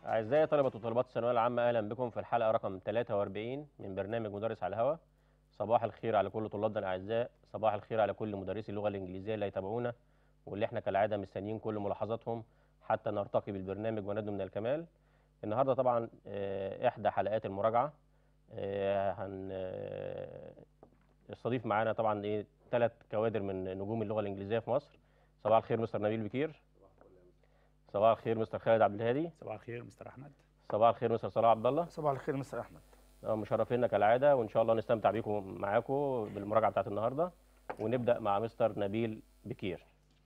أعزائي طلبة وطالبات الثانوية العامة أهلا بكم في الحلقة رقم 43 من برنامج مدرس على الهواء صباح الخير على كل طلابنا الأعزاء صباح الخير على كل مدرسي اللغة الإنجليزية اللي هيتابعونا واللي احنا كالعادة مستنيين كل ملاحظاتهم حتى نرتقي بالبرنامج وندنو من الكمال النهاردة طبعا آه، إحدى حلقات المراجعة آه، هن آه، استضيف معانا طبعا إيه ثلاث كوادر من نجوم اللغة الإنجليزية في مصر صباح الخير مستر نبيل بكير صباح الخير مستر خالد عبد الهادي صباح الخير مستر احمد صباح الخير مستر صلاح عبد الله صباح الخير مستر احمد آه، مشرفينا كالعاده وان شاء الله نستمتع بيكم معاكم بالمراجعه بتاعت النهارده ونبدا مع مستر نبيل بكير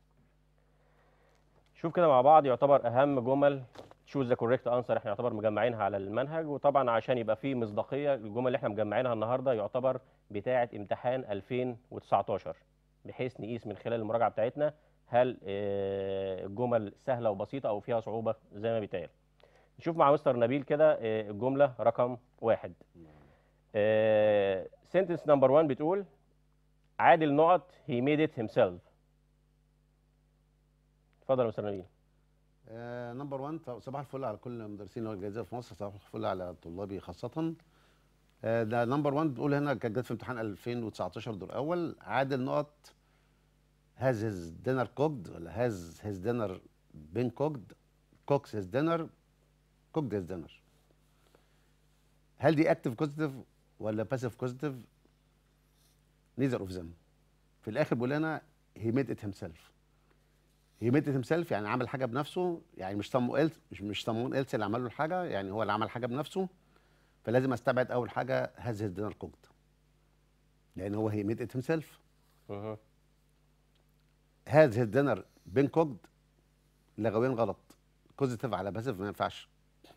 شوف كده مع بعض يعتبر اهم جمل تشوز ذا كوريكت انسر احنا يعتبر مجمعينها على المنهج وطبعا عشان يبقى فيه مصداقيه الجمل اللي احنا مجمعينها النهارده يعتبر بتاعه امتحان 2019 بحيث نقيس من خلال المراجعه بتاعتنا هل آه، الجمل سهله وبسيطه او فيها صعوبه زي ما بيتقال نشوف مع مستر نبيل كده آه، الجمله رقم واحد سنتنس نمبر 1 بتقول عادل نقط he made it himself اتفضل يا مستر نبيل نمبر 1 صباح الفل على كل مدرسين اللغه الانجليزيه في مصر صباح الفل على طلابي خاصه آه، ده نمبر 1 بتقول هنا كانت جت في امتحان 2019 دور اول عادل نقط has his dinner cooked ولا has his dinner been cooked cooks his dinner cooked his dinner هل دي active positive ولا passive positive neither of them في الاخر بيقول لنا he made it himself he made it himself يعني عمل حاجه بنفسه يعني مش someone else مش مش someone else اللي عمل له الحاجه يعني هو اللي عمل حاجه بنفسه فلازم استبعد اول حاجه has his dinner cooked لان هو he made it himself مه. has his dinner been cooked لغويا غلط كوزيتيف على باسيف ما ينفعش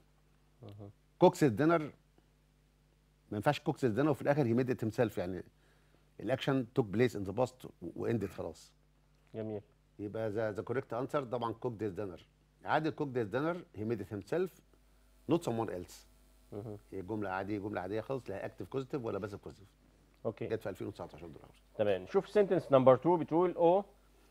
كوكس الدينر ما ينفعش كوكس الدينر وفي الاخر هي ميد ات himself يعني الاكشن توك بليس ان ذا باست واندد خلاص جميل يبقى ذا ذا كوريكت انسر طبعا كوك ديز دينر عادل كوك ديز دينر هي ميد ات himself نوت someone else مه. هي جمله عاديه جمله عاديه خالص لا اكتف كوزيتيف ولا باسيف كوزيتيف اوكي جت في 2019 دول تمام شوف سنتنس نمبر 2 بتقول او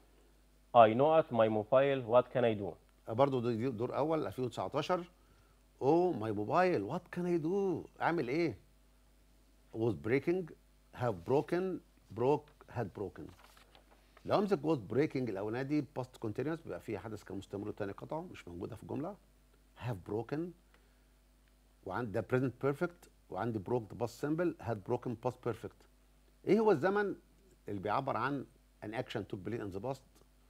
I know at my mobile what can I do برضه دي- دي دور اول 2019 او ماي موبايل وات كان اي دو اعمل ايه was breaking have broken broke had broken لو امسك was breaking الاولانيه دي past continuous بيبقى في حدث كان مستمر والتاني قطعه مش موجوده في الجمله have broken وعندي ده present perfect وعندي broke ده past simple had broken past perfect ايه هو الزمن اللي بيعبر عن an action took place in the past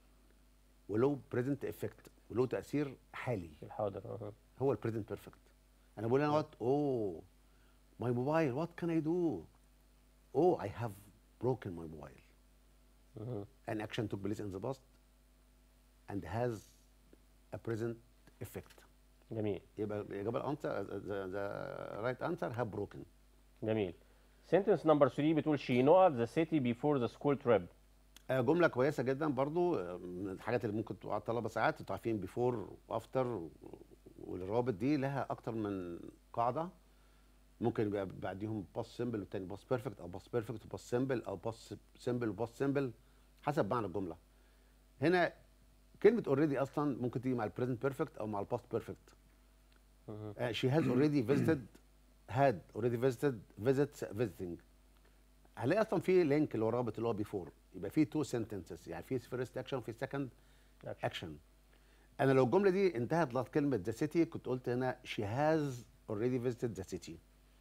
وله بريزنت افكت وله تاثير حالي في الحاضر أه. هو البريزنت بيرفكت انا بقول انا وات اوه ماي موبايل وات كان اي دو اوه اي هاف بروكن ماي موبايل مه. an action took place in the past and has a present effect جميل يبقى الاجابه الانسر ذا رايت انسر have broken جميل سنتنس نمبر 3 بتقول she know at the city before the school trip آه، جمله كويسه جدا برضو آه، من الحاجات اللي ممكن تقع الطلبه ساعات انتوا عارفين بيفور وافتر والروابط دي لها اكتر من قاعده ممكن يبقى بعديهم باس سيمبل والتاني باس بيرفكت او باس بيرفكت وباس سيمبل او باس سيمبل وباس سيمبل حسب معنى الجمله هنا كلمه اوريدي اصلا ممكن تيجي مع البريزنت بيرفكت او مع الباست بيرفكت مه. شي هاز اوريدي فيزيتد هاد اوريدي فيزيتد فيزيتس فيزيتنج هنلاقي اصلا في لينك اللي هو الرابط اللي هو بيفور يبقى في تو سنتنسز يعني في فيرست اكشن وفي سكند Action. اكشن انا لو الجمله دي انتهت لغايه كلمه ذا سيتي كنت قلت هنا شي هاز اوريدي فيزيتد ذا سيتي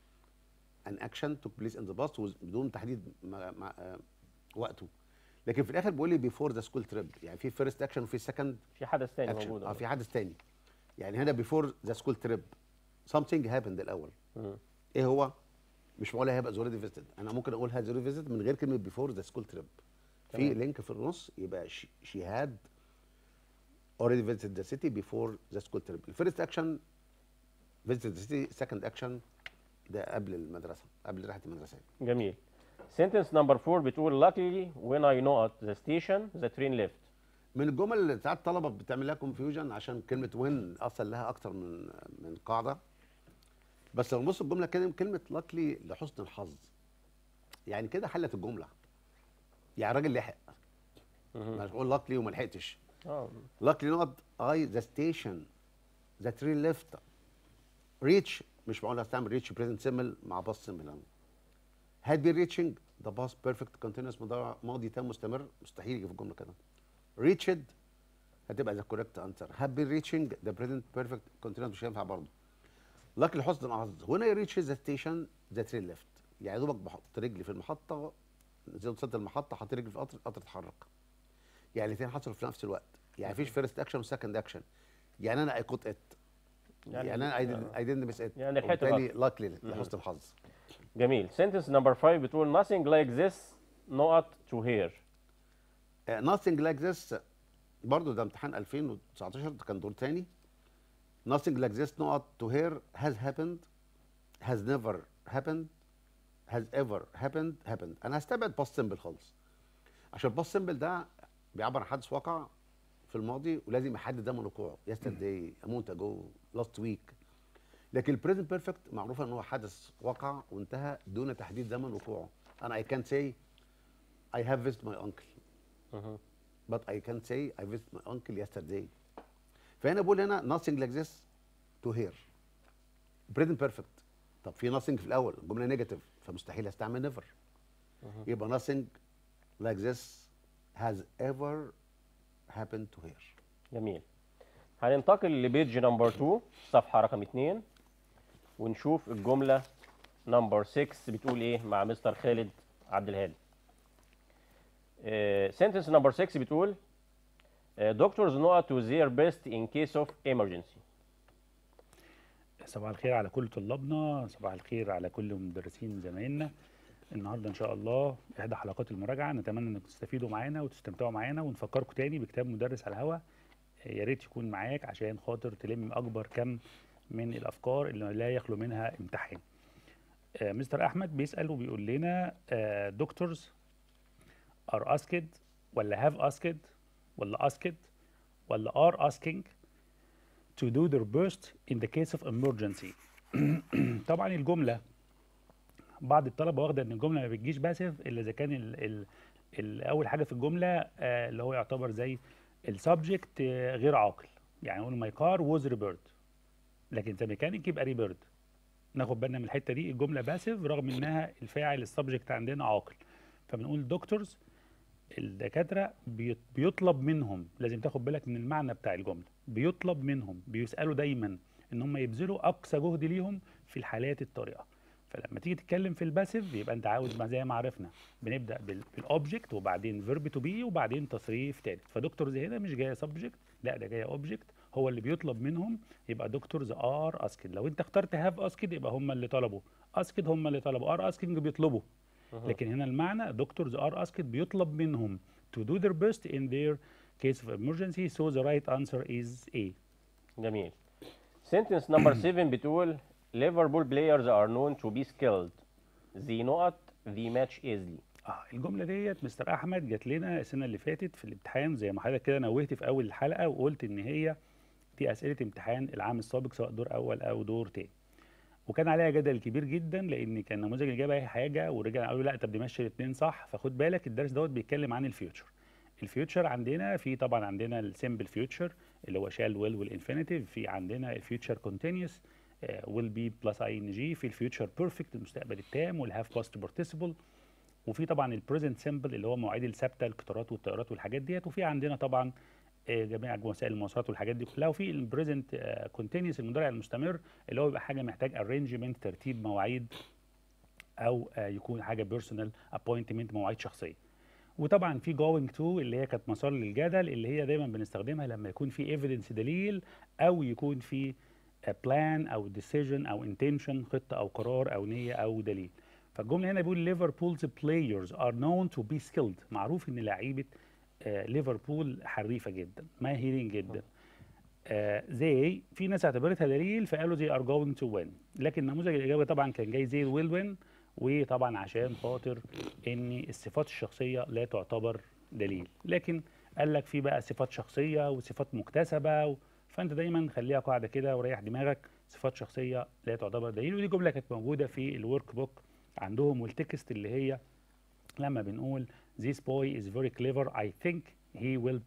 ان اكشن توك بليس ان ذا باست بدون تحديد ما ما آه وقته لكن في الاخر بيقول لي بيفور ذا سكول تريب يعني في فيرست اكشن وفي سكند في حدث تاني اكشن موجود اه في حدث تاني يعني هنا بيفور ذا سكول تريب something happened الاول مه. ايه هو مش معقول هيبقى اوريدي فيزيتد انا ممكن اقول هاز اوريدي فيزيتد من غير كلمه بيفور ذا سكول تريب في تمام. لينك في النص يبقى شي هاد already visited the city before the school trip الفيرست اكشن visited the city second action ده قبل المدرسه قبل رحله المدرسه جميل سنتنس نمبر 4 بتقول luckily when I know at the station the train left من الجمل اللي ساعات الطلبه بتعمل لها كونفيوجن عشان كلمه وين اصلا لها اكتر من من قاعده بس لو نبص الجمله كده كلمه لاكلي لحسن الحظ يعني كده حلت الجمله يعني الراجل لحق مش بقول لاكلي وما لحقتش اه لاكلي نقط اي ذا ستيشن ذا ترين ليفت ريتش مش معقول هستعمل ريتش بريزنت سيمبل مع باست سيمبل هاد بين ريتشنج ده باست بيرفكت كونتينوس ماضي تام مستمر مستحيل يجي في الجمله كده ريتشد هتبقى ذا كوريكت انسر هاد بين ريتشنج ده بريزنت بيرفكت كونتينوس مش هينفع برضه لكن لحسن الحظ هنا ريتش ذا ستيشن ذا ترين ليفت يعني يا دوبك بحط رجلي في المحطه نزلت وصلت المحطه حطيت رجلي في القطر القطر اتحرك يعني الاثنين حصلوا في نفس الوقت يعني مفيش فيرست اكشن وسكند اكشن يعني انا اي كوت ات يعني, يعني انا اي ديدنت مس ات يعني لحقت وبالتالي لاكلي لحسن الحظ جميل sentence number 5 بتقول nothing like this not to hear uh, nothing like this برضو ده امتحان 2019 ده كان دور تاني nothing like this not to hear has happened has never happened has ever happened happened انا هستبعد باست سمبل خالص عشان الباست سمبل ده بيعبر عن حدث وقع في الماضي ولازم يحدد زمن وقوعه yesterday a month ago last week لكن البريزنت بيرفكت معروفه ان هو حدث وقع وانتهى دون تحديد زمن وقوعه انا I can say I have visited my uncle مهم. but I can say I visited my uncle yesterday فهنا بقول هنا nothing like this to hear present perfect طب في nothing في الاول الجمله نيجاتيف فمستحيل استعمل never يبقى nothing like this has ever happened to hear جميل هننتقل لبيج نمبر 2 صفحة رقم 2 ونشوف الجملة نمبر 6 بتقول ايه مع مستر خالد عبد الهادي. سنتنس نمبر 6 بتقول دكتورز know to their best in case of emergency. صباح الخير على كل طلابنا صباح الخير على كل مدرسين زمايلنا النهارده ان شاء الله احدى حلقات المراجعه نتمنى انكم تستفيدوا معانا وتستمتعوا معانا ونفكركم تاني بكتاب مدرس على الهوا يا ريت يكون معاك عشان خاطر تلم اكبر كم من الافكار اللي لا يخلو منها امتحان آه، مستر احمد بيسال وبيقول لنا دكتورز ار اسكد ولا هاف اسكد ولا اسكد ولا ار asking to do their best in the case of emergency طبعا الجمله بعض الطلبه واخده ان الجمله ما بتجيش باسف الا اذا كان ال ال ال اول حاجه في الجمله آه اللي هو يعتبر زي السبجكت آه غير عاقل يعني نقول ماي كار ووز ريبيرد لكن ذا ميكانيك يبقى ريبيرد ناخد بالنا من الحته دي الجمله باسف رغم انها الفاعل السبجكت عندنا عاقل فبنقول دكتورز الدكاتره بيط- بيطلب منهم لازم تاخد بالك من المعنى بتاع الجمله بيطلب منهم بيسالوا دايما ان هم يبذلوا اقصى جهد ليهم في الحالات الطارئه فلما تيجي تتكلم في الباسيف يبقى انت عاوز ما زي ما عرفنا بنبدا بال- بالاوبجكت وبعدين فيرب تو بي وبعدين تصريف ثالث فدكتورز هنا مش جايه سبجكت لا ده جايه اوبجكت هو اللي بيطلب منهم يبقى دكتورز ار اسكد لو انت اخترت هاف اسكد يبقى هم اللي طلبوا اسكد هم اللي طلبوا ار اسكينج بيطلبوا لكن هنا المعنى دكتورز ار اسكد بيطلب منهم to do their best in their case of emergency so the right answer is A جميل. sentence number 7 بتقول Liverpool players are known to be skilled. They know it, they match easily. اه الجمله ديت مستر احمد جات لنا السنه اللي فاتت في الامتحان زي ما حضرتك كده نوهت في اول الحلقه وقلت ان هي دي اسئله امتحان العام السابق سواء دور اول او دور تاني وكان عليها جدل كبير جدا لان كان نموذج الاجابه اي حاجه ورجع قالوا لا طب دي ماشي الاثنين صح فخد بالك الدرس دوت بيتكلم عن الفيوتشر الفيوتشر عندنا في طبعا عندنا السيمبل فيوتشر اللي هو شال ويل والانفينيتيف في عندنا الفيوتشر كونتينيوس ويل بي بلس اي ان جي في الفيوتشر بيرفكت المستقبل التام والهاف باست بارتيسيبل وفي طبعا البريزنت سيمبل اللي هو مواعيد الثابته القطارات والطيارات والحاجات ديت وفي عندنا طبعا آه، جميع وسائل المواصلات والحاجات دي كلها وفي البريزنت كونتينيوس المضارع المستمر اللي هو بيبقى حاجه محتاج ارينجمنت ترتيب مواعيد او آه، يكون حاجه بيرسونال ابوينتمنت مواعيد شخصيه وطبعا في جوينج تو اللي هي كانت مسار للجدل اللي هي دايما بنستخدمها لما يكون في ايفيدنس دليل او يكون في بلان او ديسيجن او انتنشن خطه او قرار او نيه او دليل فالجمله هنا بيقول ليفربولز بلايرز ار نون تو بي سكيلد معروف ان لعيبه آه، ليفربول حريفه جدا ماهرين جدا زي في ناس اعتبرتها دليل فقالوا زي ار جوينج تو وين لكن نموذج الاجابه طبعا كان جاي زي ويل وين وطبعا عشان خاطر ان الصفات الشخصيه لا تعتبر دليل لكن قال لك في بقى صفات شخصيه وصفات مكتسبه و... فانت دايما خليها قاعده كده وريح دماغك صفات شخصيه لا تعتبر دليل ودي جمله كانت موجوده في الورك بوك عندهم والتكست اللي هي لما بنقول this boy is very clever I think he will be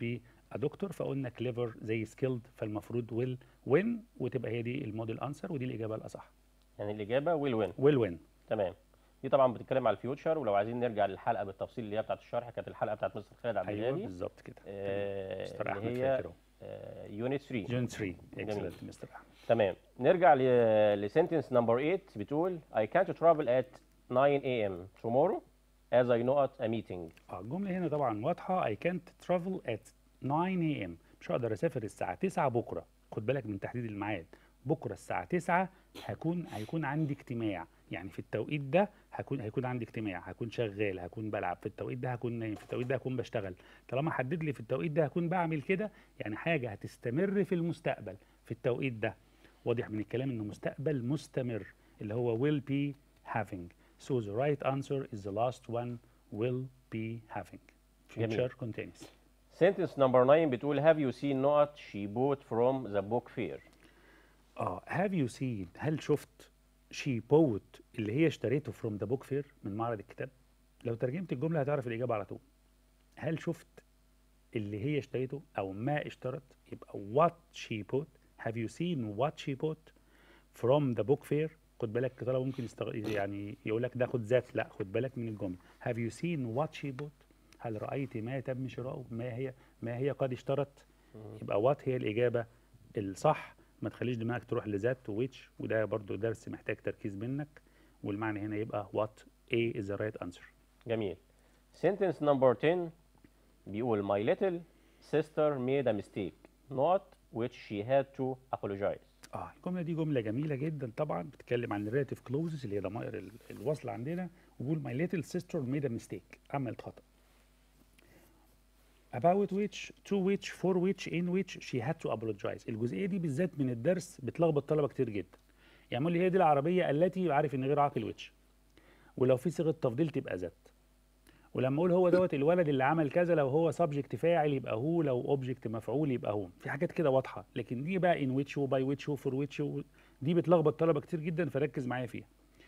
دكتور فقلنا كليفر زي سكيلد فالمفروض ويل وين وتبقى هي دي الموديل انسر ودي الاجابه الاصح يعني الاجابه ويل وين ويل وين تمام دي طبعا بتتكلم على الفيوتشر ولو عايزين نرجع للحلقه بالتفصيل اللي هي بتاعت الشرح كانت الحلقه بتاعت مستر خالد عبد ايوه الهادي بالظبط كده آه، مستر اللي احمد هي فاكره يونت 3 جون 3 جميل. اكسلنت مستر احمد تمام نرجع لسنتنس نمبر 8 بتقول I can't travel at 9 a.m. tomorrow as I know at a meeting اه الجمله هنا طبعا واضحه I can't travel at 9 a.m. مش هقدر اسافر الساعه 9 بكره خد بالك من تحديد الميعاد بكره الساعه 9 هكون هيكون عندي اجتماع يعني في التوقيت ده هكون هيكون عندي اجتماع هكون شغال هكون بلعب في التوقيت ده هكون نايم في التوقيت ده هكون بشتغل طالما حدد لي في التوقيت ده هكون بعمل كده يعني حاجه هتستمر في المستقبل في التوقيت ده واضح من الكلام انه مستقبل مستمر اللي هو will be having so the right answer is the last one will be having جميل. future continuous sentence number 9 بتقول have you seen نقط she bought from the book fair اه have you seen هل شفت she bought اللي هي اشتريته from the book fair من معرض الكتاب لو ترجمت الجملة هتعرف الإجابة على طول هل شفت اللي هي اشتريته أو ما اشترت يبقى what she bought have you seen what she bought from the book fair خد بالك طلبة ممكن يستغ... يعني يقول لك ده خد ذات لا خد بالك من الجملة have you seen what she bought هل رأيت ما تم شراؤه ما هي ما هي قد اشترت يبقى what هي الإجابة الصح ما تخليش دماغك تروح لذات ويتش وده برضو درس محتاج تركيز منك والمعنى هنا يبقى what A is the right answer جميل sentence number 10 بيقول my little sister made a mistake not which she had to apologize اه الجمله دي جمله جميله جدا طبعا بتتكلم عن الريلاتيف كلوزز اللي هي ضمائر ال- الوصل عندنا وبيقول my little sister made a mistake عملت خطا about which to which for which in which she had to apologize الجزئيه دي بالذات من الدرس بتلخبط طلبه كتير جدا يعمل لي هي دي العربيه التي عارف ان غير عاقل which ولو في صيغه تفضيل تبقى ذات ولما اقول هو دوت الولد اللي عمل كذا لو هو سبجكت فاعل يبقى هو لو اوبجكت مفعول يبقى هو في حاجات كده واضحه لكن دي بقى ان ويتش وباي ويتش وفور ويتش دي بتلخبط طلبه كتير جدا فركز معايا فيها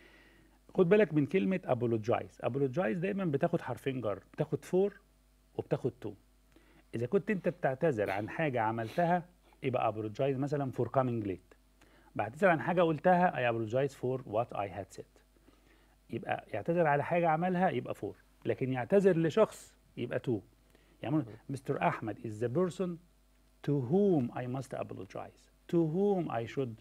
خد بالك من كلمه ابولوجايز ابولوجايز دايما بتاخد حرفين جر بتاخد فور وبتاخد تو اذا كنت انت بتعتذر عن حاجه عملتها يبقى ابولوجايز مثلا فور كامينج ليت بعتذر عن حاجه قلتها اي ابولوجايز فور وات اي هاد سيد يبقى يعتذر على حاجه عملها يبقى فور لكن يعتذر لشخص يبقى تو يعني مستر احمد is the person to whom I must apologize to whom I should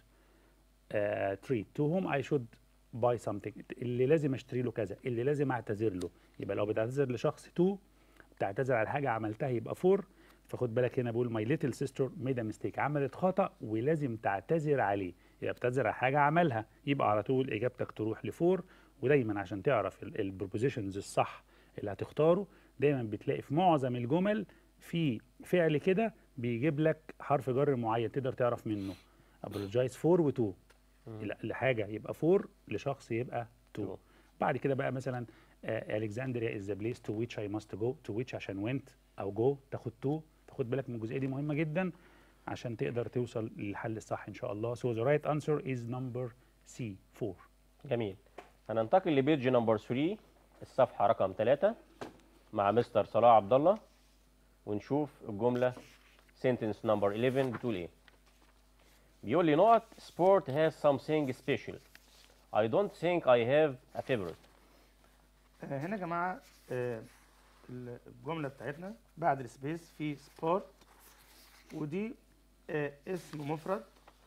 uh, treat to whom I should buy something اللي لازم اشتري له كذا اللي لازم اعتذر له يبقى لو بتعتذر لشخص تو بتعتذر على حاجه عملتها يبقى فور فخد بالك هنا بقول my little sister made a mistake عملت خطأ ولازم تعتذر عليه يبقى بتعتذر على حاجه عملها يبقى على طول اجابتك تروح لفور ودايما عشان تعرف البروبوزيشنز الصح اللي هتختاره دايما بتلاقي في معظم الجمل في فعل كده بيجيب لك حرف جر معين تقدر تعرف منه apologize for و to لا، لحاجه يبقى فور لشخص يبقى to To. بعد كده بقى مثلا الكسندريا از ذا بليس تو which I must go to which عشان went او go تاخد to فخد بالك من الجزئيه دي مهمه جدا عشان تقدر توصل للحل الصح ان شاء الله so the right answer is number C 4 جميل هننتقل لبيج نمبر 3 الصفحه رقم 3 مع مستر صلاح عبد الله ونشوف الجمله sentence نمبر 11 بتقول ايه بيقول لي نقط sport has something special I don't think I have a favorite آه، هنا يا جماعه آه، ال- الجمله بتاعتنا بعد السبيس في سبورت ودي آه، اسم مفرد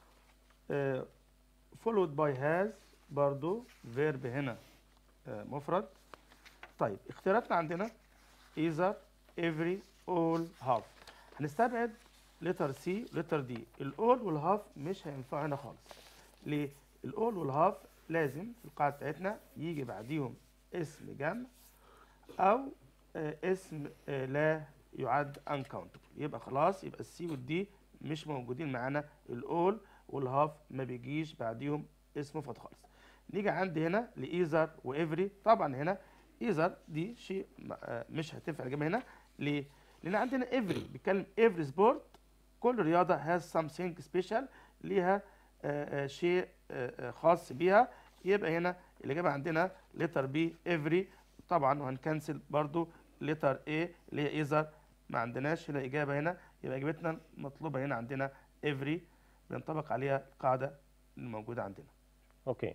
فولود باي هاز برضو فيرب هنا آه، مفرد طيب اختياراتنا عندنا either every all half هنستبعد لتر سي لتر دي الاول والهاف مش هينفعوا هنا خالص ليه الاول والهاف لازم في القاعده بتاعتنا يجي بعديهم اسم جمع او آه، اسم آه، لا يعد uncountable يبقى خلاص يبقى السي والدي مش موجودين معانا الاول والهاف ما بيجيش بعديهم اسم مفرد خالص نيجي عندي هنا لايزر وافري طبعا هنا ايزر دي شيء م- آه، مش هتنفع الإجابة هنا ليه؟ لان عندنا افري بيتكلم افري سبورت كل رياضه هاز something سبيشال ليها آه، آه، شيء آه، آه، خاص بيها يبقى هنا الاجابه عندنا لتر بي افري طبعا وهنكنسل برضو لتر اي اللي هي ايزر ما عندناش هنا اجابه هنا يبقى اجابتنا مطلوبه هنا عندنا every بينطبق عليها القاعده الموجوده عندنا اوكي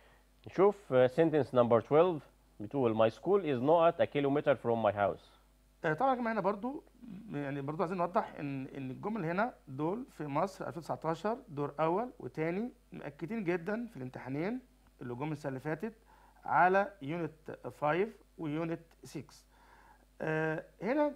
نشوف سنتنس نمبر 12 بتقول my school is not a kilometer from my house آه، طبعا يا جماعه هنا برضو يعني برضو عايزين نوضح ان ان الجمل هنا دول في مصر 2019 دور اول وتاني مأكدين جدا في الامتحانين اللي جم السنه اللي فاتت على يونت 5 ويونت 6 آه هنا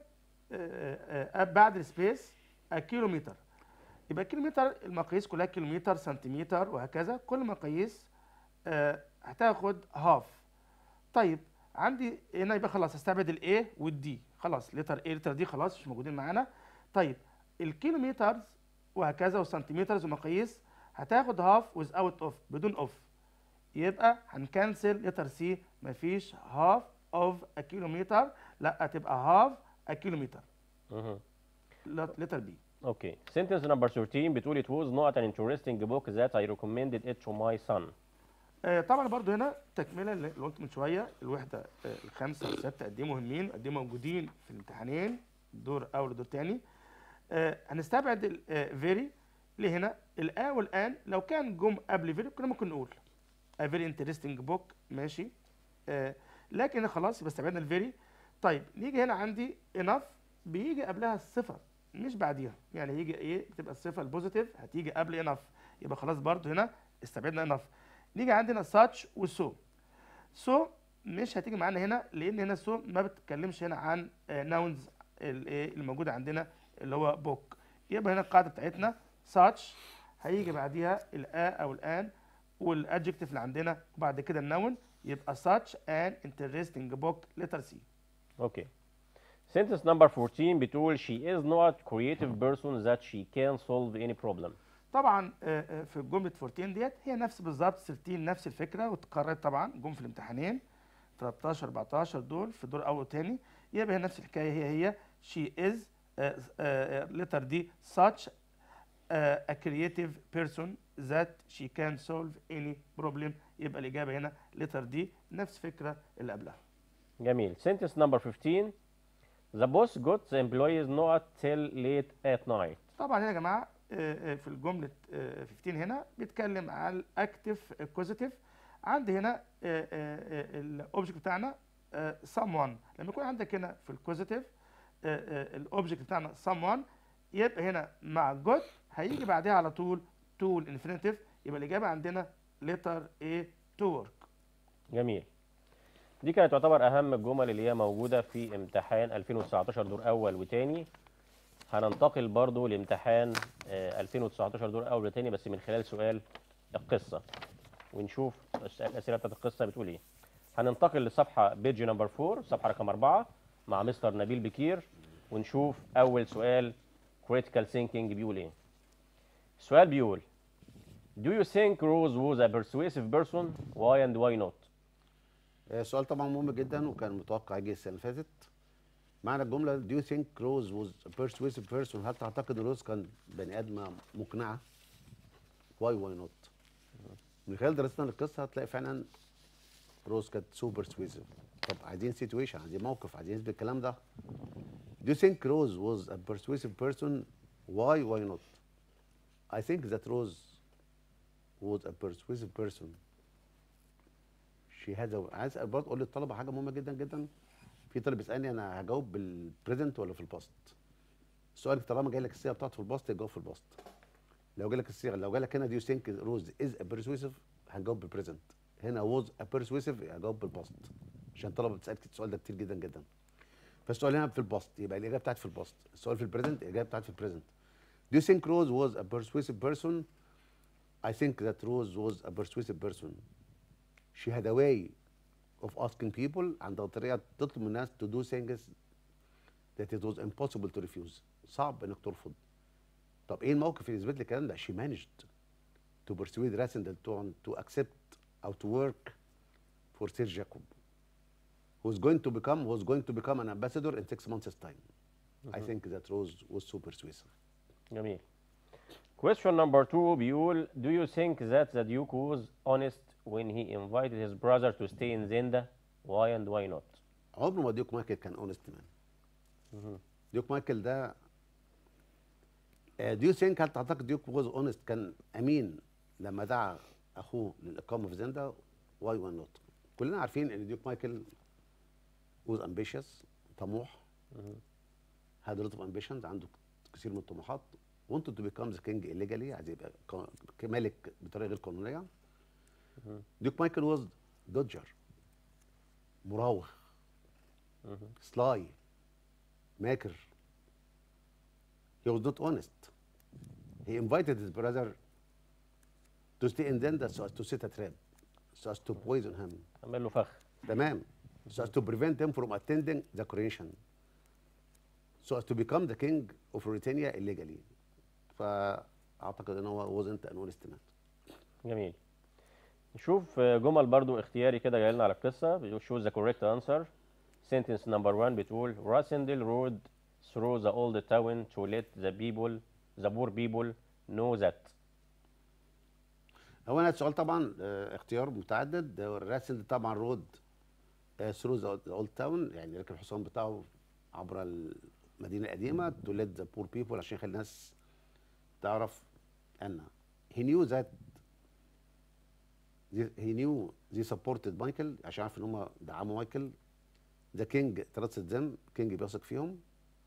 آه آه بعد السبيس كيلومتر يبقى كيلومتر المقاييس كلها كيلومتر سنتيمتر وهكذا كل مقاييس آه هتاخد هاف طيب عندي هنا يبقى خلاص استبعد الاي والدي خلاص لتر اي لتر دي خلاص مش موجودين معانا طيب الكيلومترز وهكذا والسنتيمترز ومقاييس هتاخد هاف ويز اوت اوف بدون اوف يبقى هنكنسل لتر سي مفيش هاف اوف ا كيلومتر لا هتبقى هاف ا كيلومتر مهم. لتر بي اوكي sentence number 13 بتقول it was not an interesting book that I recommended it to my son آه، طبعا برضو هنا تكمله اللي اللي قلت من شويه الوحده آه، الخامسه والسادسه قد ايه مهمين قد ايه موجودين في الامتحانين دور اول ودور تاني آه، هنستبعد الفيري اللي هنا الا والان لو كان جم قبل فيري كنا ممكن نقول a very interesting book ماشي آه، لكن هنا خلاص يبقى استبعدنا الفيري طيب نيجي هنا عندي enough بيجي قبلها الصفه مش بعديها يعني هيجي ايه بتبقى الصفه البوزيتيف هتيجي قبل enough يبقى خلاص برضو هنا استبعدنا enough نيجي عندنا such وسو سو مش هتيجي معانا هنا لان هنا سو ما بتتكلمش هنا عن ناونز الايه اللي موجوده عندنا اللي هو بوك يبقى هنا القاعده بتاعتنا such هيجي بعديها الآ او الان والادجكتيف اللي عندنا وبعد كده النون يبقى such an interesting book letter C اوكي sentence number 14 بتقول she is not creative person that she can solve any problem طبعا آه، آه، في جمله 14 ديت هي نفس بالظبط 13 نفس الفكره واتكررت طبعا جم في الامتحانين 13 14 دول في دور اول وثاني يبقى هي نفس الحكايه هي هي she is letter D such آه، a creative person that she can solve any problem يبقى الاجابه هنا letter D نفس الفكره اللي قبلها جميل sentence number 15 the boss got the employees not till late at night طبعا هنا يا جماعه آه، آه، في الجمله آه، 15 هنا بيتكلم عن الاكتف كوزيتيف عندي هنا الاوبجكت بتاعنا آه، someone لما يكون عندك هنا في الكوزيتيف الاوبجكت بتاعنا someone يبقى هنا مع جوت هيجي بعدها على طول تو الانفينيتيف يبقى الاجابه عندنا letter A to work جميل دي كانت تعتبر اهم الجمل اللي هي موجوده في امتحان 2019 دور اول وتاني هننتقل برضو لامتحان آه، 2019 دور اول وتاني بس من خلال سؤال القصه ونشوف الس- الاسئله بتاعت القصه بتقول ايه هننتقل لصفحه بيج نمبر 4 صفحه رقم 4 مع مستر نبيل بكير ونشوف اول سؤال critical thinking بيقول ايه السؤال بيقول Do you think Rose was a persuasive person? Why and why not? آه، سؤال طبعا مهم جدا وكان متوقع يجي السنه اللي فاتت معنى الجمله do you think Rose was a persuasive person هل تعتقد روز كان بني ادمه مقنعه why why not من خلال دراستنا للقصه هتلاقي فعلا روز كانت سو persuasive طب عايزين سيتويشن عايزين موقف عايزين نثبت الكلام ده do you think Rose was a persuasive person why why not I think that Rose was a persuasive person she has a عايز اسال برضه اقول للطلبه حاجه مهمه جدا جدا في طالب يسالني انا هجاوب بالبريزنت ولا في الباست السؤال طالما جاي لك الصيغه بتاعته في الباست تجاوب في الباست لو جالك الصيغه لو جالك هنا دو يو ثينك روز از ا بيرسويسيف هنجاوب بالبريزنت هنا ووز ا بيرسويسيف هجاوب بالباست عشان الطلبه بتسال السؤال ده كتير جدا جدا فالسؤال هنا في الباست يبقى الاجابه بتاعتي في الباست السؤال في البريزنت الاجابه بتاعتي في البريزنت Do you think Rose was a persuasive person? I think that Rose was a persuasive person. She had a way of asking people عندها طريقة تطلب من الناس to do things that it was impossible to refuse. صعب انك ترفض. طب ايه الموقف اللي يثبت لي الكلام ده؟ She managed to persuade Rassendal to, to accept او to work for Sir Jacob. Who's going to become who's going to become an ambassador in six months' time. I think that Rose was so persuasive. جميل. Question number two بيقول Do you think that the Duke was honest when he invited his brother to stay in Zenda? Why and why not? عمر ما ديوك مايكل كان اونست مان ديوك مايكل ده دو يو ثينك هل تعتقد ديوك واز اونست كان امين لما دعا اخوه للاقامه في زندا واي وان نوت كلنا عارفين ان ديوك مايكل واز امبيشس طموح مهم. هاد لوت اوف امبيشنز عنده كثير من الطموحات wanted to become the king illegally عايز يبقى ك- ملك بطريقه غير قانونيه مهم. ديوك مايكل واز دوجر مراوغ مهم. سلاي ماكر he was not honest he invited his brother to stay in Zenda so as to set a trap so as to poison him عمل له فخ تمام so as to prevent him from attending the coronation so as to become the king of Mauritania illegally فاعتقد ان هو wasn't an honest man جميل نشوف جمل برضو اختياري كده جاي لنا على القصه بيقول choose the correct answer sentence number one بتقول Rasendel rode through the old town to let the people the poor people know that هو انا السؤال طبعا آه، اختيار متعدد الراسل طبعا رود ثرو ذا اولد تاون يعني ركب الحصان بتاعه عبر المدينه القديمه تو ليت ذا بور بيبول عشان يخلي الناس تعرف ان he knew that they- he knew they supported مايكل عشان عارف ان هم دعموا مايكل ذا كينج trusted them كينج بيثق فيهم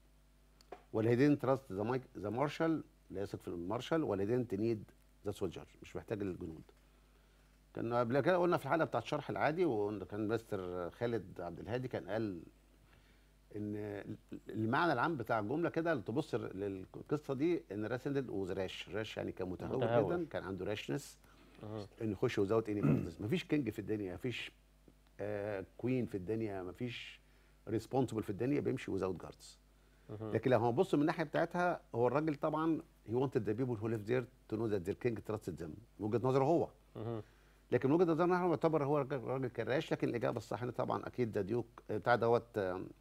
ولا he didn't trust the مايك ذا مارشال لا يثق في المارشال ولا he didn't need ذا سولجر مش محتاج الجنود كان قبل كده قلنا في الحلقه بتاعت الشرح العادي وقلنا كان مستر خالد عبد الهادي كان قال ان المعنى العام بتاع الجمله كده اللي تبص للقصه دي ان راسندل وز راش راش يعني كان متهور متهور. جدا كان عنده راشنس مهم. انه يخش وزاوت اني مفيش كينج في الدنيا مفيش آه كوين في الدنيا مفيش ريسبونسبل في الدنيا بيمشي وزاوت جاردز مهم. لكن لو هنبص من الناحيه بتاعتها هو الراجل طبعا he wanted the people who live there to know that their king trusted them من وجهه نظره هو مهم. لكن من وجهه نظرنا احنا يعتبر هو راجل راجل كراش لكن الاجابه الصح هنا طبعا اكيد ده ديوك آه، بتاع دوت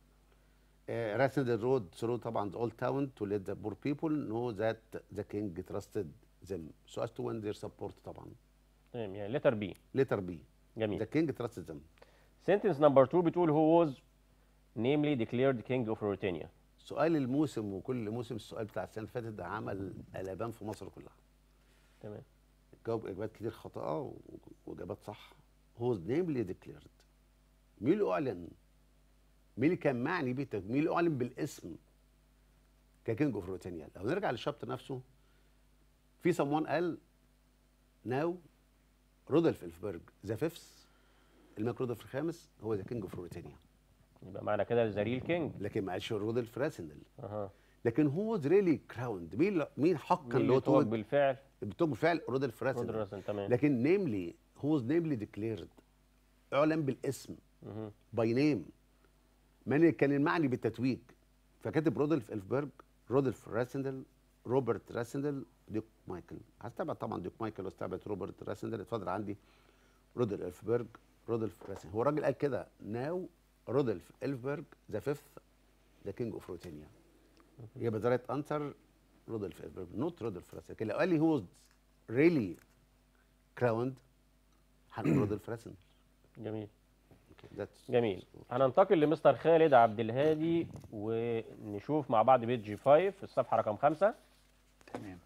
راسند الرود ثرو طبعا the old town to let the poor people know that the king trusted them so as to win their support طبعا تمام يعني لتر بي letter B the جميل king trusted them sentence number two بتقول who was namely declared king of Mauritania سؤال الموسم وكل موسم السؤال بتاع السنه اللي فاتت ده عمل قلبان في مصر كلها تمام جاوب اجابات كتير خاطئه و- واجابات صح هو نيملي ديكليرد مين اللي اعلن مين اللي كان معني بيه مين اللي اعلن بالاسم ككينج اوف روتينيا لو نرجع للشابتر نفسه في سموان قال ناو رودolf الفبرج ذا فيفث الملك رودolf الخامس هو ذا كينج اوف روتينيا يبقى معنى كده ذا ريل كينج لكن ما قالش رودolf راسندل اها لكن هو ريلي كراوند مين مين حقا مين اللي هو اللي توج توج بالفعل بتوج بالفعل رودolf رود راسندل راسن تمام لكن نيملي هو نيملي ديكليرد اعلن بالاسم مهم. باي نيم من كان المعني بالتتويج فكاتب رودolf الفبرج رودolf راسندل روبرت راسندل ديوك مايكل هستبعد طبعا ديوك مايكل واستبعد روبرت راسندل اتفضل عندي رودolf الفبرج رودolf راسندل هو الراجل قال كده ناو رودolf الفبرج ذا فيفث ذا كينج اوف روتينيا يبقى ذا رايت انسر رودolf الفبرج نوت رودolf راسندل لكن لو قال لي هو ريلي كراوند هنقول رودolf راسندل جميل Okay, that's- جميل هننتقل لمستر خالد عبد الهادي ونشوف مع بعض بيج 5 في الصفحه رقم 5 تمام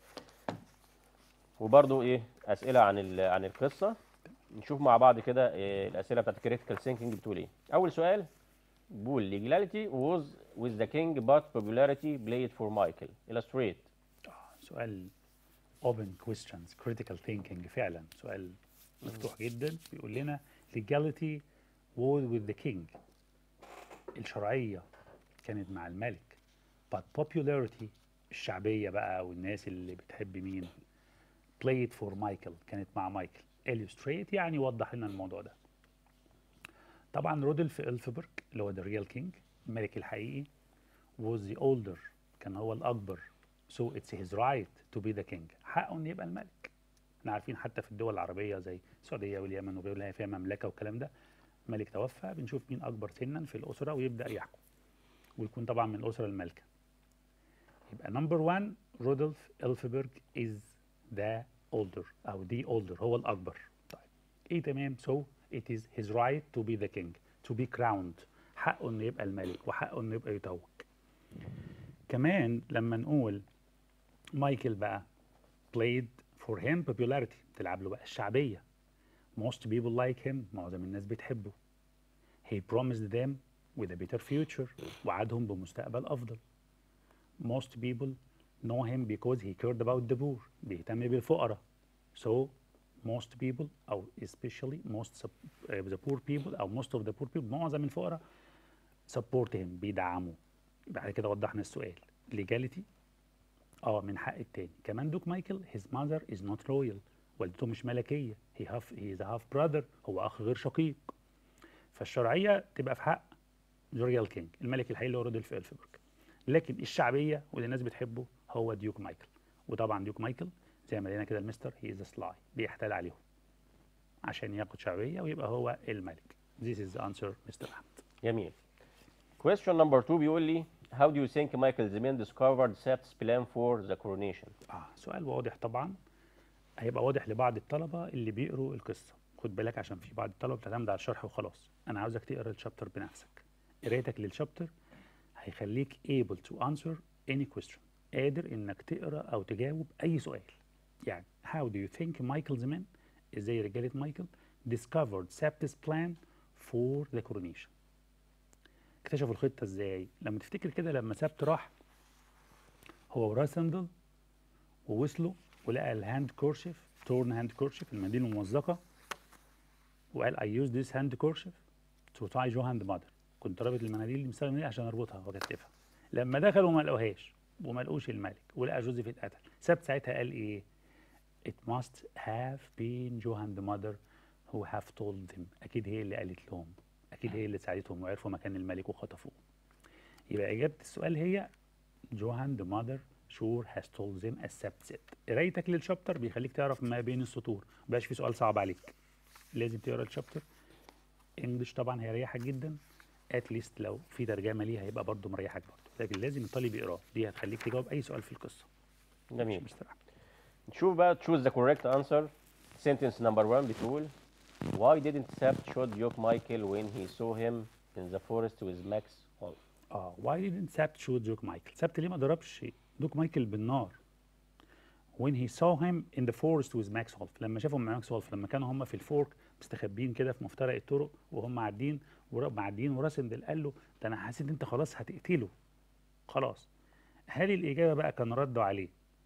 وبرضو ايه اسئله عن ال- عن القصه نشوف مع بعض كده إيه الاسئله بتاعت كريتيكال ثينكينج بتقول ايه اول سؤال بيقول legality was with the king but popularity played for Michael illustrate سؤال open questions critical thinking فعلا سؤال مفتوح جدا بيقول لنا legality was with the king الشرعية كانت مع الملك but popularity الشعبية بقى والناس اللي بتحب مين played for Michael كانت مع مايكل illustrate يعني وضح لنا الموضوع ده طبعا رودolf الفبرج اللي هو the real king الملك الحقيقي was the older كان هو الأكبر so it's his right to be the king حقه إنه يبقى الملك احنا عارفين حتى في الدول العربية زي السعودية واليمن وغيرها اللي هي فيها مملكة والكلام ده ملك توفى بنشوف مين أكبر سنا في الأسرة ويبدأ يحكم ويكون طبعا من الأسرة المالكة يبقى نمبر 1 رودولف إلفبرج is the older أو the older هو الأكبر طيب إيه تمام so it is his right to be the king to be crowned حقه إنه يبقى الملك وحقه إنه يبقى يتوج كمان لما نقول مايكل بقى played for him popularity تلعب له بقى الشعبية most people like him معظم الناس بتحبه he promised them with a better future وعدهم بمستقبل أفضل most people know him because he cared about the poor بيهتم بالفقراء so most people أو especially most sup- uh, the poor people أو most of the poor people معظم الفقراء support him بيدعموه بعد كده وضحنا السؤال legality اه من حق التاني كمان دوك مايكل his mother is not royal والدته مش ملكية he, half, he is a half brother هو أخ غير شقيق فالشرعية تبقى في حق جوريال كينج الملك الحقيقي اللي هو رودولف إلفبرج لكن الشعبية واللي الناس بتحبه هو ديوك مايكل وطبعا ديوك مايكل زي ما لقينا كده المستر هي از سلاي بيحتال عليهم عشان ياخد شعبية ويبقى هو الملك This is the answer Mr. أحمد جميل question number two بيقول لي how do you think Michael Zeman discovered Sept's plan for the coronation آه سؤال واضح طبعا هيبقى واضح لبعض الطلبة اللي بيقروا القصة خد بالك عشان في بعض الطلبة بتعتمد على الشرح وخلاص أنا عاوزك تقرا الشابتر بنفسك قرايتك للشابتر هيخليك able to answer any question قادر إنك تقرا أو تجاوب أي سؤال يعني how do you think Michael Zeman إزاي رجالة مايكل discovered Sept's plan for the coronation اكتشفوا الخطة إزاي لما تفتكر كده لما سبت راح هو وراسندل ووصلوا ولقى الهاند كورشيف تورن هاند كورشيف المنديل الممزقة وقال I use this hand kerchief to tie your hand mother كنت رابط المناديل اللي مستخدم دي عشان اربطها واكتفها لما دخلوا ما لقوهاش وما لقوش الملك ولقى جوزيف اتقتل ساب ساعتها قال ايه It must have been Johann the mother who have told them أكيد هي اللي قالت لهم أكيد هي اللي ساعدتهم وعرفوا مكان الملك وخطفوه يبقى إجابة السؤال هي جوهان the mother sure has told them accept it قرايتك للشابتر بيخليك تعرف ما بين السطور مبقاش في سؤال صعب عليك لازم تقرا الشابتر انجلش طبعا هيريحك جدا اتليست لو في ترجمه ليها هيبقى برضه مريحك برضه لكن لازم الطالب يقراه دي هتخليك تجاوب اي سؤال في القصه جميل مستر أحمد. نشوف بقى choose the correct answer sentence number one بتقول why didn't Sept shoot Duke Michael when he saw him in the forest with Max Holt اه واي didn't سابت shoot دوك مايكل سابت ليه ما ضربش دوك مايكل بالنار when he saw him in the forest with Max Holf لما شافهم مع ماكس هولف لما كانوا هم في الفورك مستخبين كده في مفترق الطرق وهم معدين ورا- معديين وراسندل قال له ده انا حسيت انت خلاص هتقتله خلاص هل الاجابه بقى كان رده عليه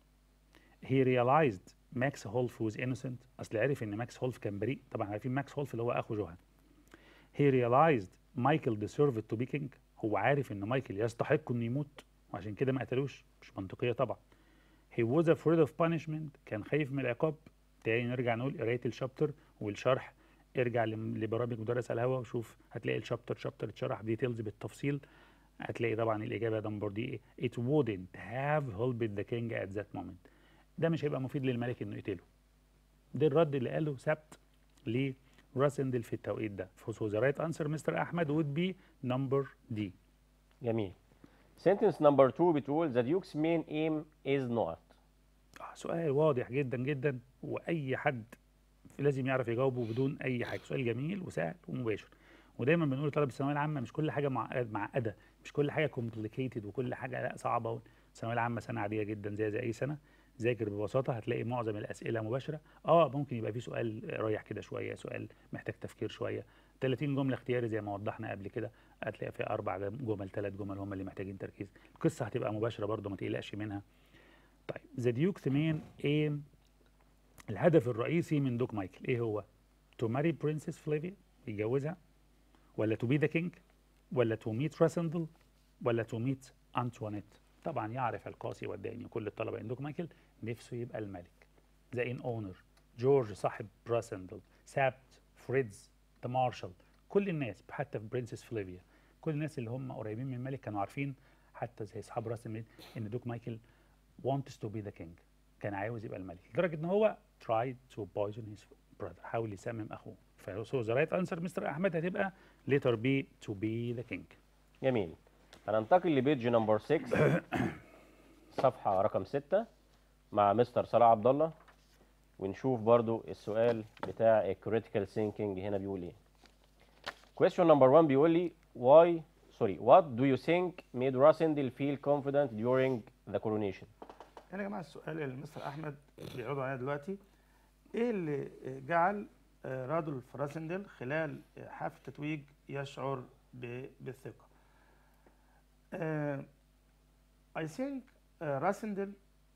he realized ماكس هولف was innocent اصل عرف ان ماكس هولف كان بريء طبعا عارفين ماكس هولف اللي هو اخو جوهان he realized مايكل deserved to be king هو عارف ان مايكل يستحق انه يموت وعشان كده ما قتلوش مش منطقيه طبعا he was afraid of punishment كان خايف من العقاب تاني نرجع نقول قرايه الشابتر والشرح ارجع لم- لبرامج مدرس على الهوا وشوف هتلاقي الشابتر شابتر اتشرح ديتيلز بالتفصيل هتلاقي طبعا الاجابه نمبر دي ايه it wouldn't have helped the king at that moment ده مش هيبقى مفيد للملك انه يقتله ده الرد اللي قاله سبت لراسندل في التوقيت ده so the right answer مستر احمد would be number D جميل sentence number two بتقول the Duke's main aim is not آه، سؤال واضح جدا جدا واي حد لازم يعرف يجاوبه بدون اي حاجه سؤال جميل وسهل ومباشر ودايما بنقول لطلبه الثانويه العامه مش كل حاجه معقد معقده مش كل حاجه كومبليكيتد وكل حاجه لا صعبه الثانويه العامه سنه عاديه جدا زي زي اي سنه ذاكر ببساطه هتلاقي معظم الاسئله مباشره اه ممكن يبقى في سؤال رايح كده شويه سؤال محتاج تفكير شويه 30 جمله اختياري زي ما وضحنا قبل كده هتلاقي فيها اربع جمل ثلاث جمل هم اللي محتاجين تركيز القصه هتبقى مباشره برضه ما تقلقش منها طيب ذا ديوكس مين ايم الهدف الرئيسي من دوك مايكل ايه هو؟ تو ماري برنسس فلافيا يتجوزها ولا تو بي ذا كينج ولا تو ميت راسندل ولا تو ميت انتوانيت طبعا يعرف القاسي والداني وكل الطلبه عند دوك مايكل نفسه يبقى الملك ذا ان اونر جورج صاحب براسندل سابت فريدز ذا مارشال كل الناس حتى في برنسس فلافيا كل الناس اللي هم قريبين من الملك كانوا عارفين حتى زي اصحاب راس المال ان دوك مايكل wants to be the king كان عاوز يبقى الملك لدرجه ان هو tried to poison his brother حاول يسمم اخوه فسو ذا رايت انسر مستر احمد هتبقى letter B to be the king جميل هننتقل لبيج نمبر 6 صفحة رقم 6 مع مستر صلاح عبد الله ونشوف برضو السؤال بتاع الكريتيكال ثينكينج هنا بيقول ايه question number 1 بيقول لي why sorry what do you think made Rasindel feel confident during the coronation هنا يا جماعه السؤال اللي مستر احمد بيعرضه علينا دلوقتي ايه اللي جعل آه، رادولف راسندل خلال آه، حفل التتويج يشعر ب- بالثقه آه، I think uh, Rassendel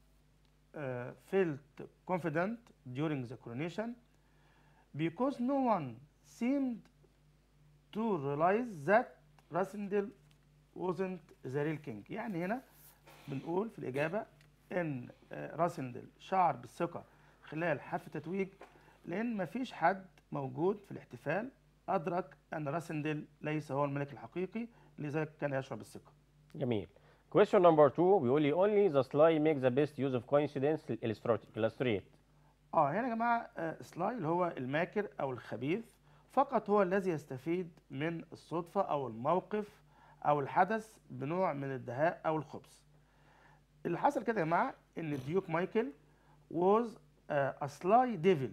uh, felt confident during the coronation because no one seemed to realize that Rassendel wasn't the real king يعني هنا بنقول في الإجابة إن آه، راسندل شعر بالثقة خلال حفل التتويج لأن مفيش حد موجود في الاحتفال أدرك أن راسندل ليس هو الملك الحقيقي لذلك كان يشعر بالثقة جميل question number two بيقول لي only the sly make the best use of coincidence to illustrate illustrate اه هنا يا جماعه آه، سلاي اللي هو الماكر او الخبيث فقط هو الذي يستفيد من الصدفه او الموقف او الحدث بنوع من الدهاء او الخبث اللي حصل كده يا جماعه ان الديوك مايكل was uh, a sly devil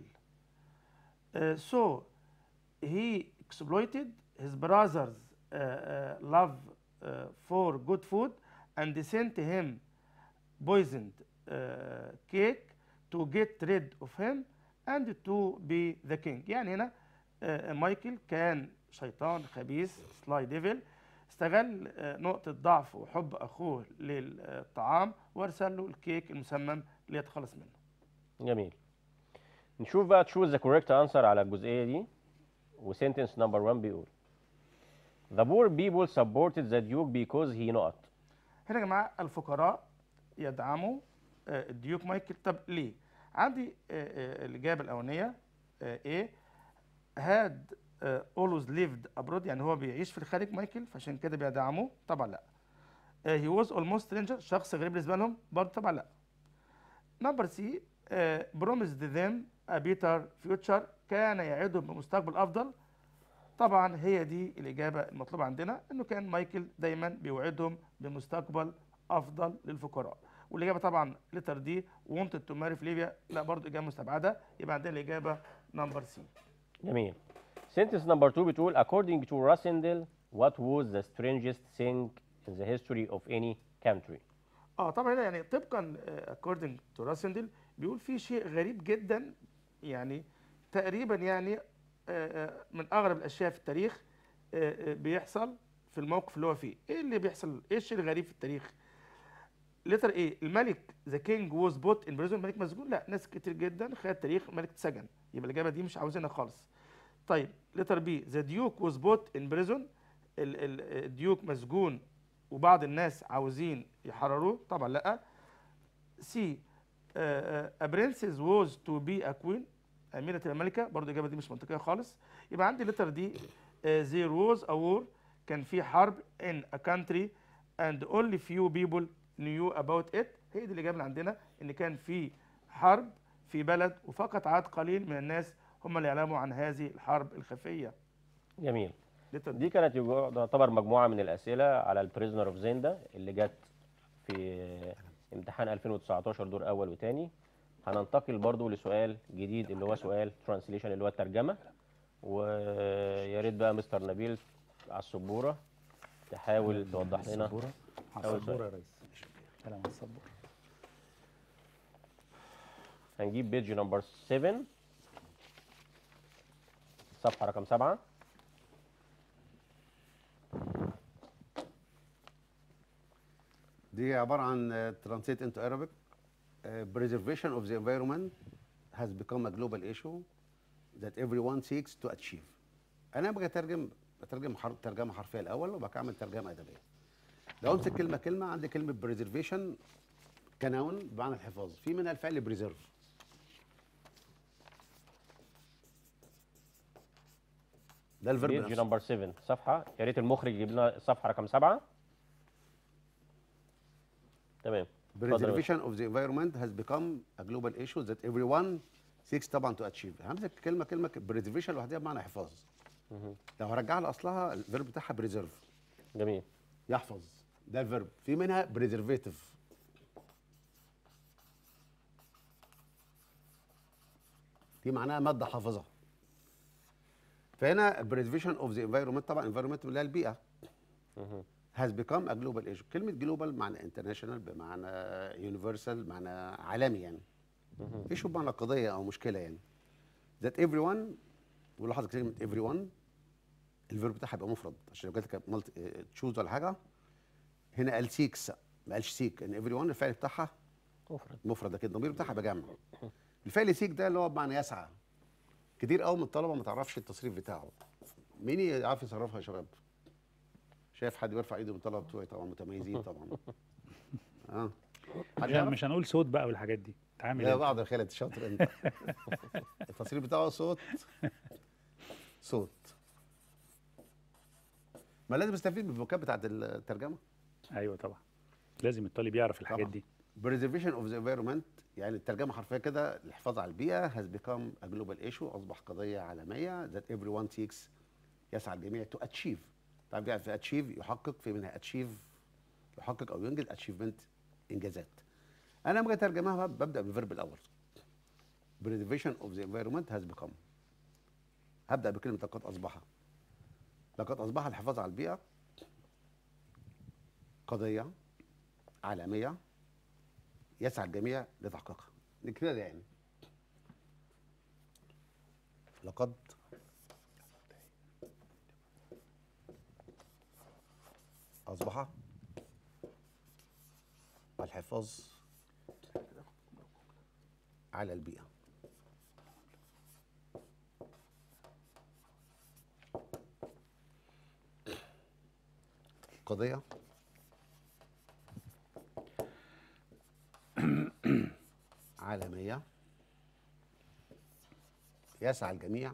Uh, so he exploited his brother's uh, uh, love uh, for good food and sent him poisoned uh, cake to get rid of him and to be the king يعني هنا آه، مايكل كان شيطان خبيث سلاي ديفل استغل آه، نقطة ضعف وحب أخوه للطعام وأرسل له الكيك المسمم ليتخلص منه جميل نشوف بقى choose the correct answer على الجزئية دي وسنتنس نمبر 1 بيقول The poor people supported the duke because he not هنا يا جماعة الفقراء يدعموا آه، الديوك مايكل طب ليه؟ عندي آه، آه، الإجابة الأولانية آه، إيه؟ had آه، always lived abroad يعني هو بيعيش في الخارج مايكل فعشان كده بيدعموه طبعا لا آه، he was almost stranger شخص غريب بالنسبة لهم برضه طبعا لا نمبر سي promised them a better future كان يعدهم بمستقبل أفضل طبعا هي دي الإجابة المطلوبة عندنا إنه كان مايكل دايما بيوعدهم بمستقبل أفضل للفقراء والإجابة طبعا لتر دي wanted to marry في ليبيا لا برضه إجابة مستبعدة يبقى عندنا الإجابة نمبر سي جميل sentence number 2 بتقول according to Rassendel what was the strangest thing in the history of any country اه طبعا هنا يعني طبقا آه، according to راسندل بيقول في شيء غريب جدا يعني تقريبا يعني آه، آه، من اغرب الاشياء في التاريخ آه، آه، بيحصل في الموقف اللي هو فيه ايه اللي بيحصل ايه الشيء الغريب في التاريخ لتر ايه الملك ذا كينج ووز بوت ان بريزون الملك مسجون لا ناس كتير جدا خلال التاريخ الملك اتسجن يبقى الاجابه دي مش عاوزينها خالص طيب لتر بي ذا ديوك ووز بوت ان بريزون الديوك مسجون وبعض الناس عاوزين يحرروه طبعا لا سي a princess was to be a queen أميرة الملكة برضه الإجابة دي مش منطقية خالص يبقى عندي لتر دي uh, there was a war كان في حرب in a country and only few people knew about it هي دي الإجابة اللي عندنا إن كان في حرب في بلد وفقط عدد قليل من الناس هم اللي يعلموا عن هذه الحرب الخفية جميل لتر دي دي كانت يجو- تعتبر مجموعة من الأسئلة على البريزنر اوف زيندا اللي جت في امتحان 2019 دور أول وتاني هننتقل برضو لسؤال جديد اللي هو سؤال ترانسليشن اللي هو الترجمة ويا ريت بقى مستر نبيل على السبورة تحاول توضح لنا السبورة على أول السبورة يا ريس كلام على السبورة هنجيب بيج نمبر 7 صفحة رقم 7 دي عباره عن ترانسليت انتو Arabic uh, preservation of the environment has become a global issue that everyone seeks to achieve انا باجي اترجم بترجم حر... ترجمه حرفيه الاول وبعد كده اعمل ترجمه ادبيه لو امسك كلمه كلمه عندي كلمه preservation كنون بمعنى الحفاظ في منها الفعل بريزيرف ده الفيرب بيج نفسه نمبر 7 صفحة يا ريت المخرج يجيب لنا الصفحة رقم 7 تمام اتفضل يا باشا. preservation of the environment has become a global issue that everyone seeks طبعا to achieve همسك كلمه كلمه preservation لوحدها بمعنى حفاظ مهم. لو هرجعها لاصلها الفيرب بتاعها بريزيرف جميل يحفظ ده الفيرب في منها بريزرفيتيف دي معناها ماده حافظه فهنا preservation of the environment طبعا environment اللي هي البيئه مهم. has become a global issue كلمة جلوبال معنى international بمعنى universal معنى عالمي يعني ايشو بمعنى قضية أو مشكلة يعني that everyone ولاحظ كلمة everyone الفيرب بتاعها يبقى مفرد عشان لو جاتك مالت تشوز ولا حاجة هنا قال سيكس ما قالش سيك ان everyone الفعل بتاعها مفرد مفرد لكن الضمير بتاعها بجمع الفعل سيك ده اللي هو بمعنى يسعى كتير قوي من الطلبه ما تعرفش التصريف بتاعه مين يعرف يصرفها يا شباب شايف حد بيرفع ايده من الطلبه بتوعي طبعا متميزين طبعا اه حد مش, يعرف؟ مش هنقول صوت بقى والحاجات دي تعامل لا انت. بعض يا خالد شاطر انت التصريف بتاعه صوت صوت ما لازم استفيد من الفوكاب بتاعت الترجمه ايوه طبعا لازم الطالب يعرف الحاجات طبعا. دي preservation of the environment يعني الترجمه حرفيا كده الحفاظ على البيئه has become a global issue اصبح قضيه عالميه that everyone seeks يسعى الجميع to achieve طبعا يعني في achieve يحقق في منها achieve يحقق او ينجز achievement انجازات انا لما اجي اترجمها ببدا بالفيرب الاول preservation of the environment has become هبدا بكلمه لقد اصبح لقد اصبح الحفاظ على البيئه قضيه عالميه يسعى الجميع لتحقيقها كده يعني لقد أصبح الحفاظ على البيئة قضية عالمية يسعى الجميع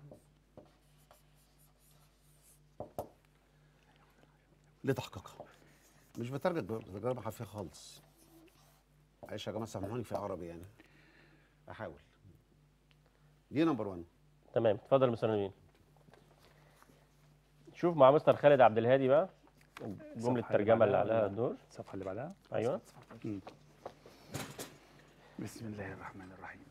لتحقيقها مش بترجم تجربة حرفية خالص معلش يا جماعة سامحوني في عربي يعني أحاول دي نمبر 1 تمام اتفضل يا مستر نبيل شوف مع مستر خالد عبد الهادي بقى جمله الصفحة اللي الترجمه اللي بعدها عليها ولا- الدور الصفحه اللي بعدها ايوه بسم الله الرحمن الرحيم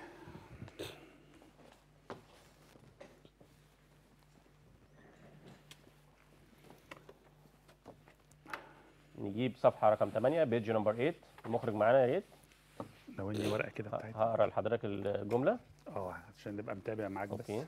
نجيب صفحه رقم 8 بيج نمبر 8 المخرج معانا يا ريت لو اني ورقه كده ه- بتاعتها هقرا لحضرتك الجمله اه عشان نبقى متابع معاك بس اوكي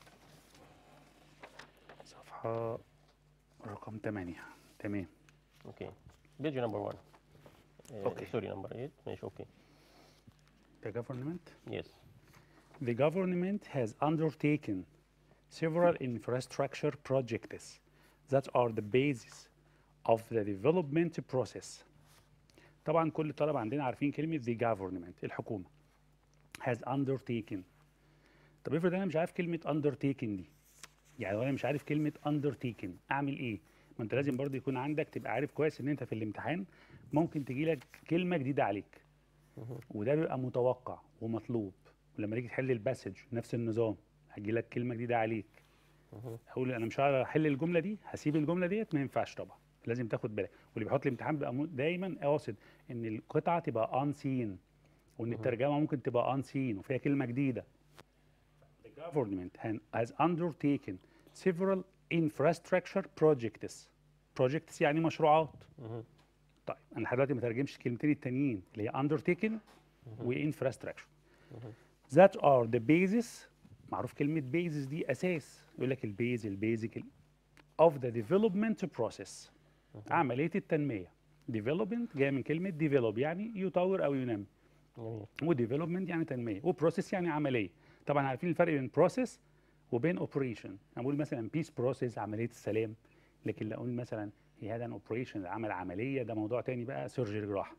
صفحه رقم 8 تمام اوكي بيج نمبر 1 أوكي. سوري نمبر 8 ماشي اوكي The government يس The government has undertaken several infrastructure projects that are the basis of the development process. طبعا كل الطلبة عندنا عارفين كلمة the government الحكومة has undertaken طب افرض انا مش عارف كلمة undertaken دي يعني لو انا مش عارف كلمة undertaken اعمل ايه؟ ما انت لازم برضه يكون عندك تبقى عارف كويس ان انت في الامتحان ممكن تجي لك كلمة جديدة عليك وده بيبقى متوقع ومطلوب ولما تيجي تحل الباسج نفس النظام هتجي لك كلمه جديده عليك اقول انا مش هعرف احل الجمله دي هسيب الجمله ديت ما ينفعش طبعا لازم تاخد بالك واللي بيحط الامتحان بيبقى مو- دايما قاصد ان القطعه تبقى ان سين وان الترجمه ممكن تبقى ان سين وفيها كلمه جديده The government han- has undertaken several infrastructure projects projects يعني مشروعات طيب انا لحد دلوقتي ما ترجمش الكلمتين التانيين اللي هي undertaken وانفراستراكشر that are the basis معروف كلمة basis دي أساس يقول لك البيز البيزك ال- of the development process عملية التنمية development جاية من كلمة develop يعني يطور أو ينمي جميل وديفلوبمنت يعني تنميه وبروسيس يعني عمليه طبعا عارفين الفرق بين بروسيس وبين اوبريشن انا بقول مثلا بيس بروسيس عمليه السلام لكن لو اقول مثلا هي هذا اوبريشن عمل عمليه ده موضوع تاني بقى سيرجري جراحه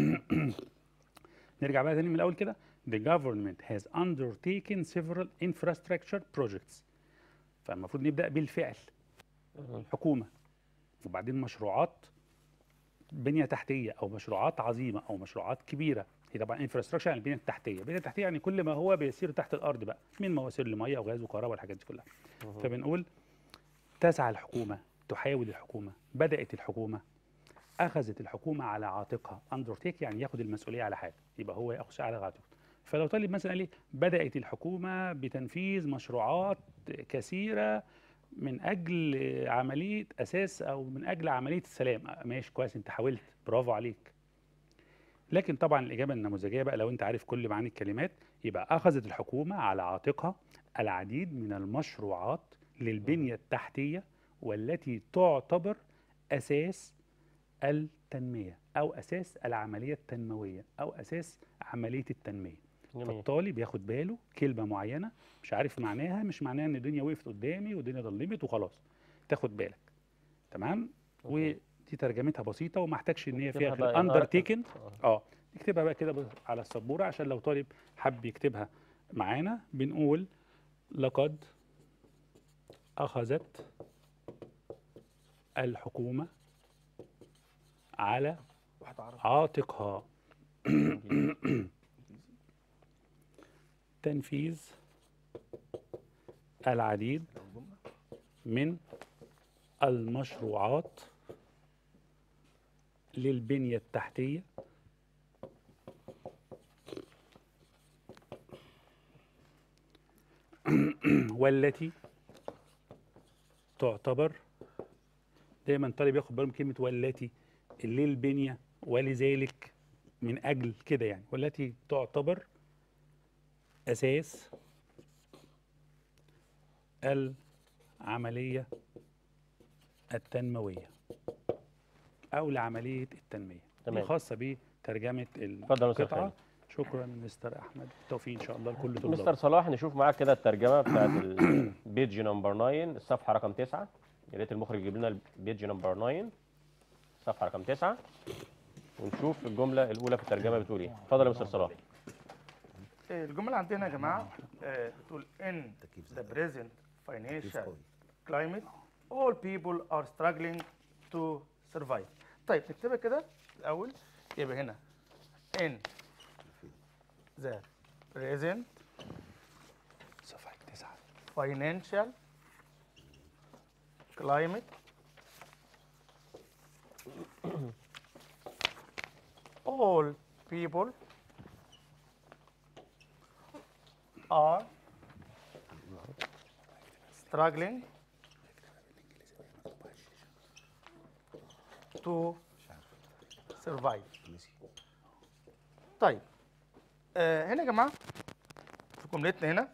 نرجع بقى تاني من الاول كده the government has undertaken several infrastructure projects فالمفروض نبدا بالفعل الحكومه وبعدين مشروعات بنيه تحتيه او مشروعات عظيمه او مشروعات كبيره هي طبعا انفراستراكشر يعني البنيه التحتيه البنيه التحتيه يعني كل ما هو بيسير تحت الارض بقى من مواسير لميه وغاز وكهرباء والحاجات دي كلها فبنقول تسعى الحكومه تحاول الحكومه بدات الحكومه اخذت الحكومه على عاتقها اندرتيك يعني ياخد المسؤوليه على حاجه يبقى هو ياخذ على عاتقه فلو طالب مثلا قال لي بدات الحكومه بتنفيذ مشروعات كثيره من اجل آه، عمليه اساس او من اجل عمليه السلام آه، ماشي كويس انت حاولت برافو عليك لكن طبعا الاجابه النموذجيه بقى لو انت عارف كل معاني الكلمات يبقى اخذت الحكومه على عاتقها العديد من المشروعات للبنيه التحتيه والتي تعتبر اساس التنميه او اساس العمليه التنمويه او اساس عمليه التنميه جميل فالطالب ياخد باله كلمه معينه مش عارف معناها مش معناها ان الدنيا وقفت قدامي والدنيا ضلمت وخلاص تاخد بالك تمام أوكي. ودي ترجمتها بسيطه وما احتاجش ان هي فيها نكتبها غير بقى اندر إدارة- تيكن آه. اه نكتبها بقى كده بس- على السبوره عشان لو طالب حب يكتبها معانا بنقول لقد اخذت الحكومه على واحد عربي عاتقها تنفيذ العديد من المشروعات للبنية التحتية والتي تعتبر دايما طالب ياخد باله من كلمة والتي للبنية ولذلك من أجل كده يعني والتي تعتبر أساس العملية التنموية أو لعملية التنمية دي تمام. خاصة بترجمة اتفضل يا مستر القطعة خالد. شكرا مستر أحمد بالتوفيق إن شاء الله لكل مستر طلاب صلاح نشوف معاك كده الترجمه بتاعت البيج نمبر 9 الصفحه رقم 9 يا ريت المخرج يجيب لنا البيج نمبر 9 الصفحه رقم 9 ونشوف الجمله الاولى في الترجمه بتقول ايه اتفضل يا مستر صلاح إيه، الجملة عندنا يا جماعة آه، بتقول in the present financial climate all people are struggling to survive طيب نكتبها كده الأول يبقى هنا in the present صفحة تسعة financial climate all people are struggling to survive طيب آه هنا يا جماعه في جملتنا هنا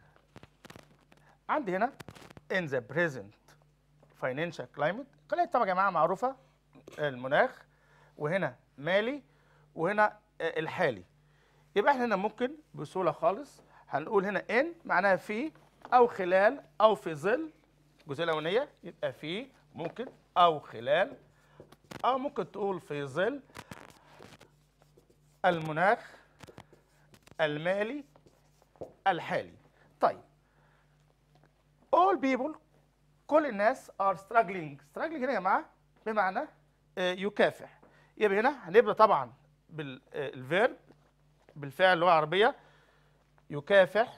عندي هنا in the present financial climate قليل طبعا يا جماعه معروفه المناخ وهنا مالي وهنا آه، الحالي يبقى احنا هنا ممكن بسهوله خالص هنقول هنا ان معناها في او خلال او في ظل الجزئيه الاولانيه يبقى في ممكن او خلال او ممكن تقول في ظل المناخ المالي الحالي طيب all people كل الناس are struggling struggling هنا يا جماعه بمعنى آه، يكافح يبقى هنا هنبدا طبعا بالفيرب بالفعل اللغه العربيه يكافح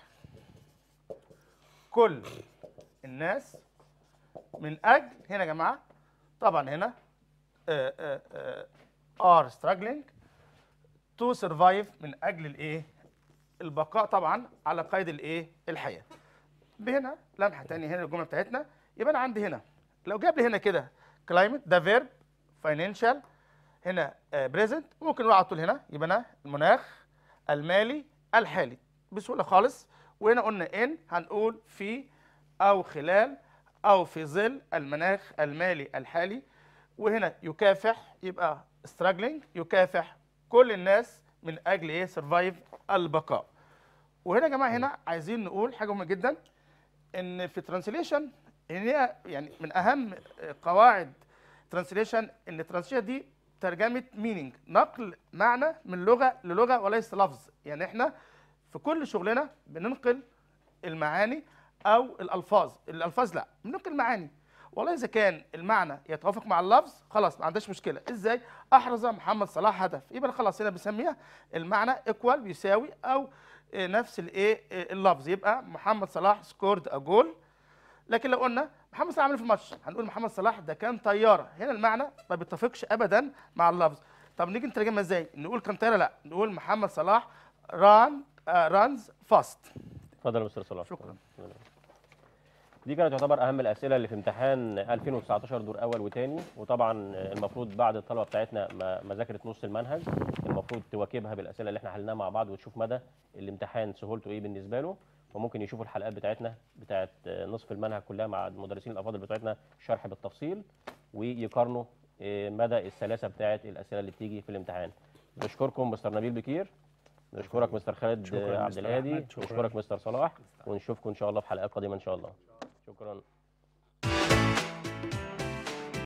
كل الناس من اجل هنا يا جماعه طبعا هنا آه، آه، آه، are struggling to survive من اجل الايه البقاء طبعا على قيد الايه الحياه هنا لمحه تانية هنا الجمله بتاعتنا يبقى انا عندي هنا لو جاب لي هنا كده كلايمت ده فيرب فاينانشال هنا بريزنت ممكن نقول على طول هنا يبقى انا المناخ المالي الحالي بسهوله خالص وهنا قلنا ان هنقول في او خلال او في ظل المناخ المالي الحالي وهنا يكافح يبقى struggling يكافح كل الناس من اجل ايه سرفايف البقاء وهنا يا جماعه هنا عايزين نقول حاجه مهمه جدا ان في ترانسليشن ان هي يعني من اهم قواعد ترانسليشن ان الترانسليشن دي ترجمه مينينج نقل معنى من لغه للغه وليس لفظ يعني احنا في كل شغلنا بننقل المعاني او الالفاظ الالفاظ لا بننقل معاني والله اذا كان المعنى يتوافق مع اللفظ خلاص ما عندناش مشكله ازاي احرز محمد صلاح هدف يبقى خلاص هنا بنسميها المعنى ايكوال بيساوي او آه، نفس الايه آه، اللفظ يبقى محمد صلاح سكورد ا جول لكن لو قلنا محمد صلاح عمل إيه في الماتش هنقول محمد صلاح ده كان طياره هنا المعنى ما بيتفقش ابدا مع اللفظ طب نيجي نترجمها ازاي نقول كان طياره لا نقول محمد صلاح ران رانز فاست اتفضل يا مستر صلاح شكرا دي كانت تعتبر اهم الاسئله اللي في امتحان 2019 دور اول وتاني وطبعا المفروض بعد الطلبه بتاعتنا ما ما ذاكرت نص المنهج المفروض تواكبها بالاسئله اللي احنا حلناها مع بعض وتشوف مدى الامتحان سهولته ايه بالنسبه له وممكن يشوفوا الحلقات بتاعتنا بتاعت نصف المنهج كلها مع المدرسين الافاضل بتوعتنا شرح بالتفصيل ويقارنوا إيه، مدى السلاسه بتاعت الاسئله اللي بتيجي في الامتحان نشكركم مستر نبيل بكير نشكرك مستر خالد شكراً عبد مستر الهادي أحمد، شكراً. نشكرك مستر صلاح ونشوفكم ان شاء الله في حلقات قادمه ان شاء الله شكرا